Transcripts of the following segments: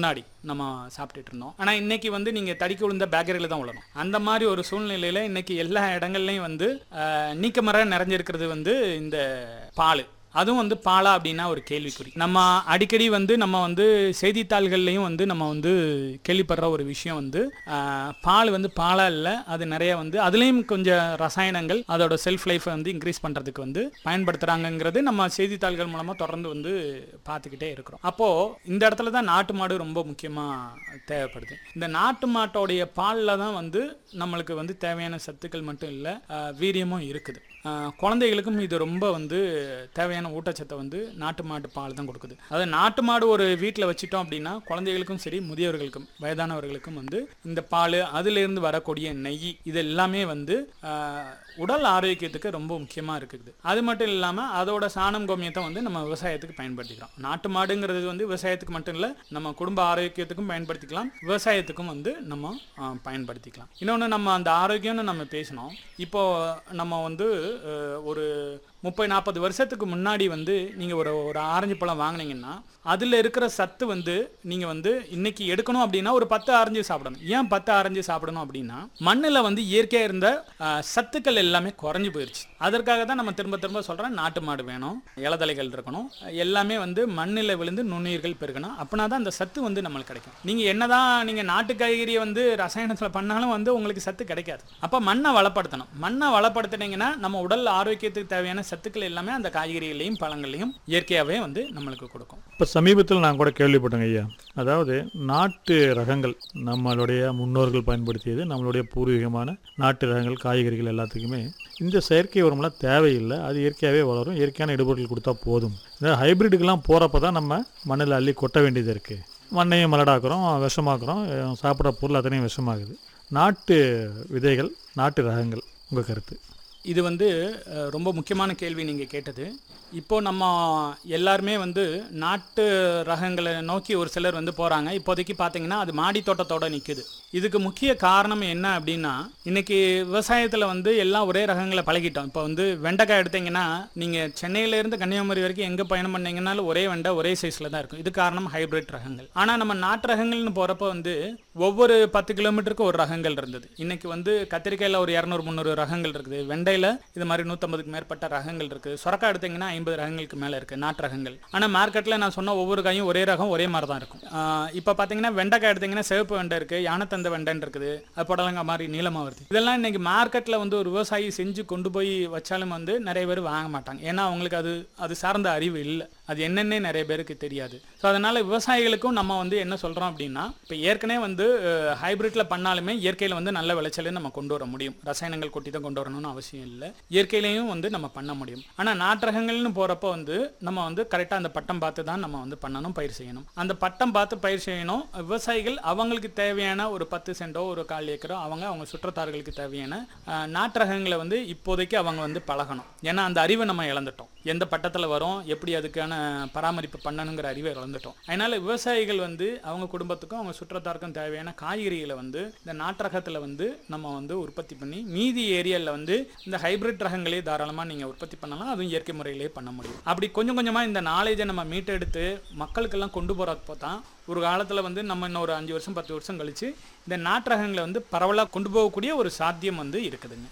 முன்னாடி நம்ம சாப்பிட்டுட்டு இருந்தோம் ஆனால் இன்னைக்கு வந்து நீங்கள் தடிக்க விழுந்த பேக்கரியில் தான் விழணும் அந்த மாதிரி ஒரு சூழ்நிலையில் இன்னைக்கு எல்லா இடங்கள்லையும் வந்து ஆஹ், நீக்கமர நிறைஞ்சிருக்கிறது வந்து இந்த பால் அதுவும் வந்து பாலா அப்படின்னா ஒரு கேள்விக்குறி நம்ம அடிக்கடி வந்து நம்ம வந்து செய்தித்தாள்கள்லையும் வந்து நம்ம வந்து கேள்விப்படுற ஒரு விஷயம் வந்து ஆஹ், பால் வந்து பாலா இல்லை அது நிறைய வந்து அதுலேயும் கொஞ்சம் ரசாயனங்கள் அதோட செல்ஃப் லைஃப்பை வந்து இன்க்ரீஸ் பண்ணுறதுக்கு வந்து பயன்படுத்துகிறாங்கங்கிறது நம்ம செய்தித்தாள்கள் மூலமாக தொடர்ந்து வந்து பார்த்துக்கிட்டே இருக்கிறோம் அப்போது இந்த இடத்துல தான் நாட்டு மாடு ரொம்ப முக்கியமாக தேவைப்படுது இந்த நாட்டு மாட்டோடைய பாலில் தான் வந்து நம்மளுக்கு வந்து தேவையான சத்துக்கள் மட்டும் இல்லை வீரியமும் இருக்குது ஆஹ், குழந்தைகளுக்கும் இது ரொம்ப வந்து தேவையான ஊட்டச்சத்தை வந்து நாட்டு மாட்டு பால் தான் கொடுக்குது அதாவது நாட்டு மாடு ஒரு வீட்டில் வச்சிட்டோம் அப்படின்னா குழந்தைகளுக்கும் சரி முதியவர்களுக்கும் வயதானவர்களுக்கும் வந்து இந்த பால் அதிலிருந்து வரக்கூடிய நெய் இது எல்லாமே வந்து ஆஹ், உடல் ஆரோக்கியத்துக்கு ரொம்ப முக்கியமாக இருக்குது அது மட்டும் இல்லாமல் அதோட சாணம் கோமியத்தை வந்து நம்ம விவசாயத்துக்கு பயன்படுத்திக்கிறோம் நாட்டு மாடுங்கிறது வந்து விவசாயத்துக்கு மட்டும் இல்லை நம்ம குடும்ப ஆரோக்கியத்துக்கும் பயன்படுத்திக்கலாம் விவசாயத்துக்கும் வந்து நம்ம ஆஹ், பயன்படுத்திக்கலாம் இன்னொன்று நம்ம அந்த ஆரோக்கியம்னு நம்ம பேசினோம் இப்போ நம்ம வந்து அஹ், ஒரு முப்பது நாற்பது வருஷத்துக்கு முன்னாடி வந்து நீங்கள் ஒரு ஒரு ஆரஞ்சு பழம் வாங்குனீங்கன்னா அதில் இருக்கிற சத்து வந்து நீங்கள் வந்து இன்னைக்கு எடுக்கணும் அப்படின்னா ஒரு பத்து ஆரஞ்சு சாப்பிடணும் ஏன் பத்து ஆரஞ்சு சாப்பிடணும் அப்படின்னா மண்ணில் வந்து இயற்கையாக இருந்த அஹ், சத்துக்கள் எல்லாமே குறைஞ்சு போயிடுச்சு அதற்காக தான் நம்ம திரும்ப திரும்ப சொல்கிறேன் நாட்டு மாடு வேணும் இலதலைகள் இருக்கணும் எல்லாமே வந்து மண்ணில் விழுந்து நுண்ணுயிர்கள் பெருகணும் அப்படின்னா தான் அந்த சத்து வந்து நம்மளுக்கு கிடைக்கும் நீங்கள் என்னதான் நீங்கள் நாட்டு காய்கறியை வந்து ரசாயனத்தில் பண்ணாலும் வந்து உங்களுக்கு சத்து கிடைக்காது அப்போ மண்ணை வளப்படுத்தணும் மண்ணை வளப்படுத்தினீங்கன்னா நம்ம உடல் ஆரோக்கியத்துக்கு தேவையான சத்துக்கள் எல்லாமே அந்த காய்கறிகளையும் பழங்களையும் இயற்கையாகவே வந்து நம்மளுக்கு கொடுக்கும் இப்போ சமீபத்தில் நான் கூட கேள்விப்பட்டேங்க ஐயா அதாவது நாட்டு ரகங்கள் நம்மளுடைய முன்னோர்கள் பயன்படுத்தியது நம்மளுடைய பூர்வீகமான நாட்டு ரகங்கள் காய்கறிகள் எல்லாத்துக்குமே இந்த செயற்கை உரம்லாம் தேவையில்லை அது இயற்கையாகவே வளரும் இயற்கையான இடுபொருள் கொடுத்தா போதும் இந்த ஹைபிரிட்டுக்கெல்லாம் போகிறப்ப தான் நம்ம மண்ணில் அள்ளி கொட்ட வேண்டியது இருக்குது மண்ணையும் மலடாக்குறோம் விஷமாக்குறோம் அஹ் சாப்பிட்ற பொருள் அத்தனையும் விஷமாகுது நாட்டு விதைகள் நாட்டு ரகங்கள் உங்கள் கருத்து இது வந்து அஹ், ரொம்ப முக்கியமான கேள்வி நீங்கள் கேட்டது இப்போ நம்ம எல்லாருமே வந்து நாட்டு ரகங்களை நோக்கி ஒரு சிலர் வந்து போகிறாங்க இப்போதைக்கு பார்த்தீங்கன்னா அது மாடி தோட்டத்தோட நிற்குது இதுக்கு முக்கிய காரணம் என்ன அப்படின்னா இன்னைக்கு விவசாயத்தில் வந்து எல்லாம் ஒரே ரகங்களை பழகிட்டோம் இப்போ வந்து வெண்டைக்காய் எடுத்தீங்கன்னா நீங்கள் சென்னையிலேருந்து கன்னியாகுமரி வரைக்கும் எங்கே பயணம் பண்ணீங்கன்னாலும் ஒரே வெண்டை ஒரே சைஸில் தான் இருக்கும் இது காரணம் ஹைபிரிட் ரகங்கள் ஆனால் நம்ம நாட்டு ரகங்கள்னு போகிறப்ப வந்து ஒவ்வொரு பத்து கிலோமீட்டருக்கு ஒரு ரகங்கள் இருந்தது இன்னைக்கு வந்து கத்திரிக்காயில் ஒரு இரநூறு முந்நூறு ரகங்கள் இருக்குது வெண்டையில் இது மாதிரி நூற்றம்பதுக்கு மேற்பட்ட ரகங்கள் இருக்குது சொரக்காய் எடுத்தீங்கன்னா ஐம்பது ரகங்களுக்கு மேலே இருக்குது நாட்டு ரகங்கள் ஆனால் மார்க்கெட்டில் நான் சொன்ன ஒவ்வொரு காயும் ஒரே ரகம் ஒரே மாதிரி தான் இருக்கும் இப்போ பார்த்தீங்கன்னா வெண்டைக்காய் எடுத்தீங்கன்னா சிவப்பு வெண்டை இருக்குது யானத்தந்த வெண்டைன்னு இருக்குது அது புடலங்காய் மாதிரி நீளமாக வருது இதெல்லாம் இன்னைக்கு மார்க்கெட்டில் வந்து ஒரு விவசாயி செஞ்சு கொண்டு போய் வச்சாலும் வந்து நிறைய பேர் வாங்க மாட்டாங்க ஏன்னா அவங்களுக்கு அது அது சார்ந்த அறிவு இல்லை அது என்னன்னே நிறைய பேருக்கு தெரியாது ஸோ அதனால விவசாயிகளுக்கும் நம்ம வந்து என்ன சொல்கிறோம் அப்படின்னா இப்போ ஏற்கனவே வந்து ஹைபிரிட்ல பண்ணாலுமே இயற்கையில் வந்து நல்ல விளைச்சலை நம்ம கொண்டு வர முடியும் ரசாயனங்கள் கொட்டி தான் கொண்டு வரணும்னு அவசியம் இல்லை இயற்கையிலையும் வந்து நம்ம பண்ண முடியும் ஆனால் நாட்டரகங்கள்னு போகிறப்போ வந்து நம்ம வந்து கரெக்டாக அந்த பட்டம் பார்த்து தான் நம்ம வந்து பண்ணணும் பயிர் செய்யணும் அந்த பட்டம் பார்த்து பயிர் செய்யணும் விவசாயிகள் அவங்களுக்கு தேவையான ஒரு பத்து சென்டோ ஒரு கால் ஏக்கரோ அவங்க அவங்க சுற்றத்தார்களுக்கு தேவையான அஹ், நாட்டரகங்களை வந்து இப்போதைக்கு அவங்க வந்து பழகணும் ஏன்னா அந்த அறிவை நம்ம இழந்துட்டோம் எந்த பட்டத்தில் வரும் எப்படி அதுக்கான பராமரிப்பு பண்ணணுங்கிற அறிவை இழந்துட்டோம் அதனால விவசாயிகள் வந்து அவங்க குடும்பத்துக்கும் அவங்க சுற்றத்தாருக்கும் தேவையான காய்கறிகளை வந்து இந்த நாட்டரகத்தில் வந்து நம்ம வந்து உற்பத்தி பண்ணி மீதி ஏரியாவில் வந்து இந்த ஹைபிரிட் ரகங்களே தாராளமாக நீங்கள் உற்பத்தி பண்ணலாம் அதுவும் இயற்கை முறையிலே பண்ண முடியும் அப்படி கொஞ்சம் கொஞ்சமாக இந்த நாலேஜை நம்ம மீட்டெடுத்து மக்களுக்கெல்லாம் கொண்டு போகிறப்போ தான் ஒரு காலத்தில் வந்து நம்ம இன்னும் ஒரு அஞ்சு வருஷம் பத்து வருஷம் கழிச்சு இந்த நாட்டரகங்களை வந்து பரவலாக கொண்டு போகக்கூடிய ஒரு சாத்தியம் வந்து இருக்குதுங்க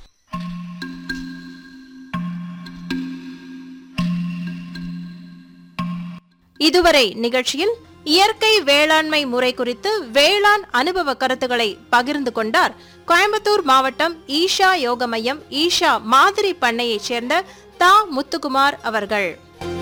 இதுவரை நிகழ்ச்சியில் இயற்கை வேளாண்மை முறை குறித்து வேளாண் அனுபவ கருத்துக்களை பகிர்ந்து கொண்டார் கோயம்புத்தூர் மாவட்டம் ஈஷா யோக மையம் ஈஷா மாதிரி பண்ணையைச் சேர்ந்த தா முத்துக்குமார் அவர்கள்